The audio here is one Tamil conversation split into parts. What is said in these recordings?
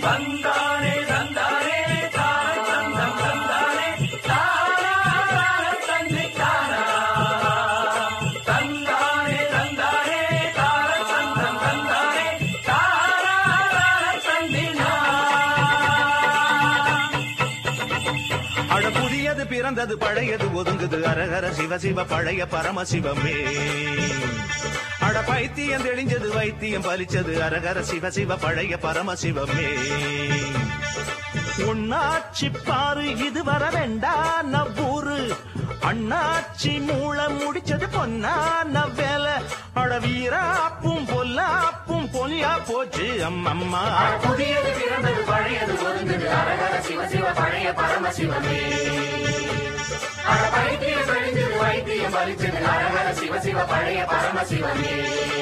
தந்தானே தந்தானே தார தந்தம் தந்தானே தாரா தந்தி தாரா தந்தானே தந்தானே தார தந்தம் தந்தானே தாரா தந்தி அட புதியது பிறந்தது பழையது ஒதுங்குது அரகர சிவ சிவ பழைய பரமசிவமே அட பைத்தியம் தெளிஞ்சது வைத்தியம் பலிச்சது அரகர சிவ சிவ பழைய பரமசிவமே உன்னாச்சி பாரு இது வர வேண்டா நவ்வூரு அண்ணாச்சி மூளை முடிச்சது பொன்னா வேலை அட வீராப்பும் பொல்லாப்பும் பொலியா போச்சு அம்மம்மா புதியது பிறந்தது பழையது ஒதுங்குது அரகர சிவ சிவ பழைய பரமசிவமே அட பைத்தியம் தெளிஞ்சது வைத்தியம் பலிச்சது அரகர சிவ சிவ பழைய பரமசிவமே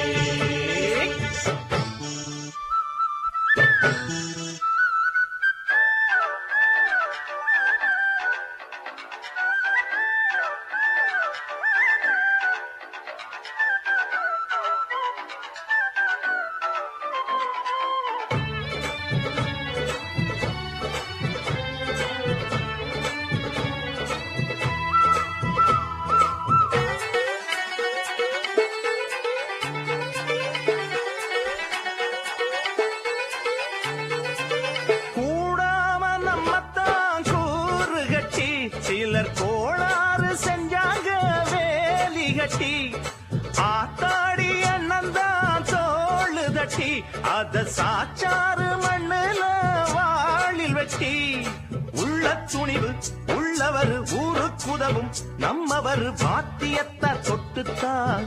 கூடாம நம்மத்தான் கூறு கட்டி சிலர் கோளாறு செஞ்சாங்க வேலி கட்டி ஆத்தாடி அண்ணன் தான் தோளு தட்டி அத சாச்சாறு மண்ணுல வாளில் வெட்டி உள்ள துணிவு உள்ளவர் ஊருக்குதவும் நம்மவர் பாத்தியத்தை தொட்டுத்தான்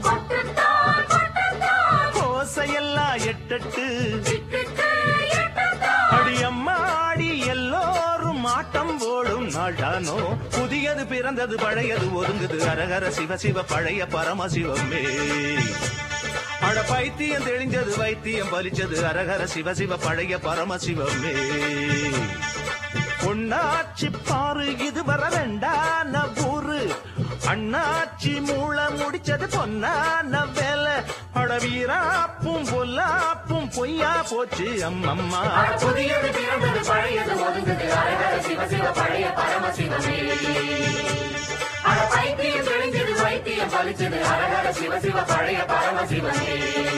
கோசையெல்லாம் எட்டட்டு அடியம்மாடி எல்லோரும் ஆட்டம் போடும் நாடானோ புதியது பிறந்தது பழையது ஒதுங்குது அரகர சிவ சிவ பழைய பரமசிவமே அட பைத்தியம் தெளிஞ்சது வைத்தியம் பலிச்சது அரகர சிவ சிவ பழைய பரமசிவமே பொன்னாச்சி பாரு இது வர வேண்டான ஊரு அண்ணாச்சி மூளை முடிச்சது பொன்னான வேலை அட வீராப்பும் பொல்லாப்பும் பொய்யா போச்சு அம்மம்மா புதியது பிறந்தது பழையது ஒதுங்குது அரகர சிவ சிவ பழைய பரமசிவமே அட பைத்தியம் தெளிஞ்சது வைத்தியம் பலிச்சது அரகர சிவ சிவ பழைய பரமசிவமே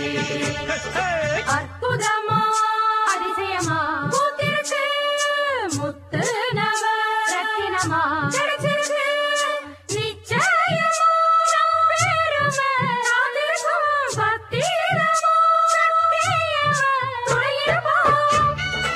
அற்புதமா அதிசயமா பூத்திருக்கு முத்து நவ ரத்தினமா கிடைச்சிருக்கு நிச்சயமா நம் பெருமை காத்திருக்கும் பத்திரமா சத்தியமா துணையிருப்போம்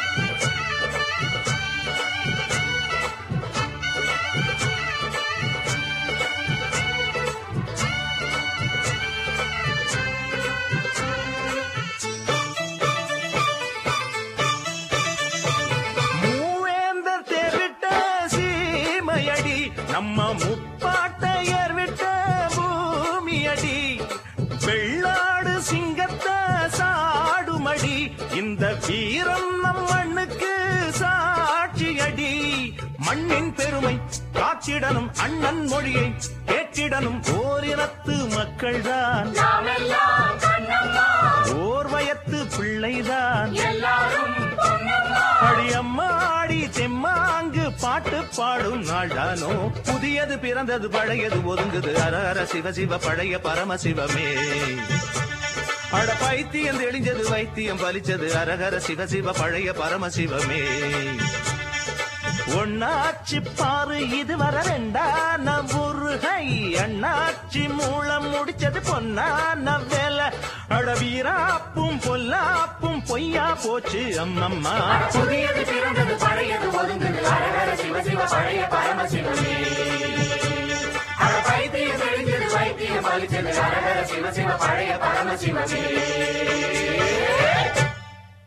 மூவேந்தர் தேர்விட்ட சீமையடி நம்ம முப்பாட்டையர் விட்ட பூமியடி வெள்ளாடு சிங்கத்தை சாடுமடி இந்த வீரம் நம் மண்ணுக்கு சாட்சியடி மண்ணின் பெருமை காற்றிடனும் அண்ணன் மொழியை கேட்டிடனும் ஓரினத்து மக்கள்தான் நாமெல்லாம் கண்ணம்மா ஓர் வயத்து பிள்ளைதான் எல்லாரும் பொன்னம்மா அடியம்மாடி தெம்மாங்கு பாட்டு பாடும் நாள்தானோ புதியது பிறந்தது பழையது ஒதுங்குது அர அர சிவ சிவ பழைய பரமசிவமே அட பைத்தியம் தெளிஞ்சது வைத்தியம் பலிச்சது அரகர சிவ சிவ பழைய பரமசிவமே ஒன்னாச்சி பாரு இது வர ரெண்டான முருகை அண்ணாச்சி மூலம் முடிச்சது பொன்னான வேலை அட வீராப்பும் பொல்லாப்பும் பொய்யா போச்சு அம்மம்மா புதியது பிறந்தது பழையது ஒதுங்குது அரகர சிவ சிவ பழைய பரமசிவமே அட பைத்தியம் தெளிஞ்சது வைத்தியம் பலிச்சது அரகர சிவ சிவ பழைய பரமசிவமே